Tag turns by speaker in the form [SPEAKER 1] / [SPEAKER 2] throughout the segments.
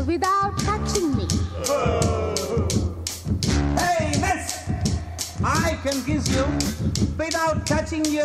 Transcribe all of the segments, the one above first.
[SPEAKER 1] without touching me.
[SPEAKER 2] Hey, miss! I can kiss you without touching you.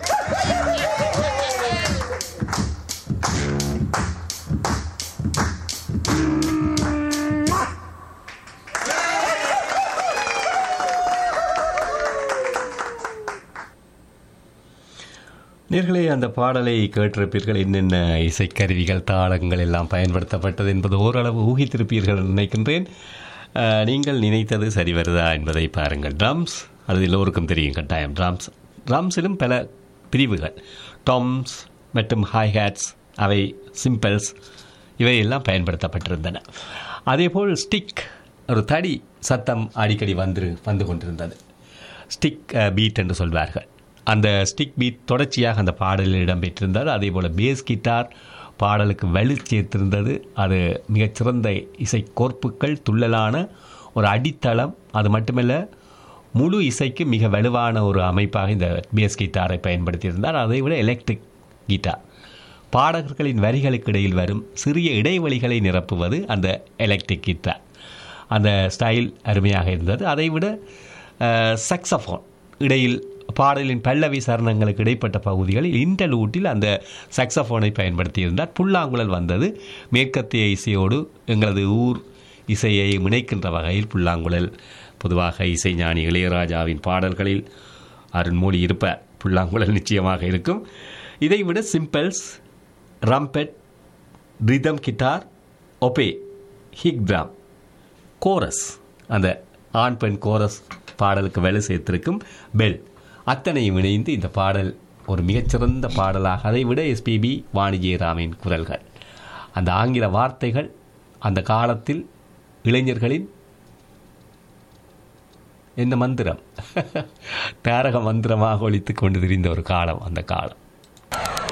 [SPEAKER 3] நேர்களே அந்த பாடலை கேட்டிருப்பீர்கள் என்னென்ன இசைக்கருவிகள் தாளங்கள் எல்லாம் பயன்படுத்தப்பட்டது என்பது ஓரளவு ஊகித்திருப்பீர்கள் என்று நினைக்கின்றேன் அஹ், நீங்கள் நினைத்தது சரி வருதா என்பதை பாருங்கள் ட்ரம்ஸ் அது எல்லோருக்கும் தெரியும் கட்டாயம் ட்ரம்ஸ் ட்ரம்ஸிலும் பல பிரிவுகள் டாம்ஸ் மற்றும் ஹைஹேட்ஸ் அவை சிம்பிள்ஸ் இவையெல்லாம் பயன்படுத்தப்பட்டிருந்தன அதேபோல் ஸ்டிக் ஒரு தடி சத்தம் அடிக்கடி வந்து வந்து கொண்டிருந்தது ஸ்டிக் பீட் என்று சொல்வார்கள் அந்த ஸ்டிக் பீட் தொடர்ச்சியாக அந்த பாடலில் இடம்பெற்றிருந்தது அதே போல் பேஸ் கிட்டார் பாடலுக்கு வலு சேர்த்திருந்தது அது மிகச்சிறந்த இசை கோர்ப்புகள் துள்ளலான ஒரு அடித்தளம் அது மட்டுமல்ல முழு இசைக்கு மிக வலுவான ஒரு அமைப்பாக இந்த பேஸ் கிட்டாரை பயன்படுத்தியிருந்தார் அதை விட எலக்ட்ரிக் கிட்டார் பாடகர்களின் வரிகளுக்கு இடையில் வரும் சிறிய இடைவெளிகளை நிரப்புவது அந்த எலக்ட்ரிக் கிட்டார் அந்த ஸ்டைல் அருமையாக இருந்தது அதைவிட சக்ஸஃபோன் இடையில் பாடலின் பல்லவி சரணங்களுக்கு இடைப்பட்ட பகுதிகளில் இன்டர்லூட்டில் அந்த சக்ஸஃபோனை பயன்படுத்தியிருந்தார் புல்லாங்குழல் வந்தது மேற்கத்திய இசையோடு எங்களது ஊர் இசையை இணைக்கின்ற வகையில் புல்லாங்குழல் பொதுவாக இசைஞானி இளையராஜாவின் பாடல்களில் அருண்மொழி இருப்பார் புல்லாங்குழல் நிச்சயமாக இருக்கும் இதைவிட cymbals trumpet rhythm guitar oboe ஹிக் ட்ரம் கோரஸ் அந்த ஆண் பெண் கோரஸ் பாடலுக்கு வேலை சேர்த்திருக்கும் பெல் அத்தனையும் இணைந்து இந்த பாடல் ஒரு மிகச்சிறந்த பாடலாக அதை விட எஸ்பிபி வாணிஜெயராமின் குரல்கள் அந்த ஆங்கில வார்த்தைகள் அந்த காலத்தில் இளைஞர்களின் என்ன மந்திரம் தாரக மந்திரமாக ஒழித்து கொண்டு திரிந்த ஒரு காலம் அந்த காலம்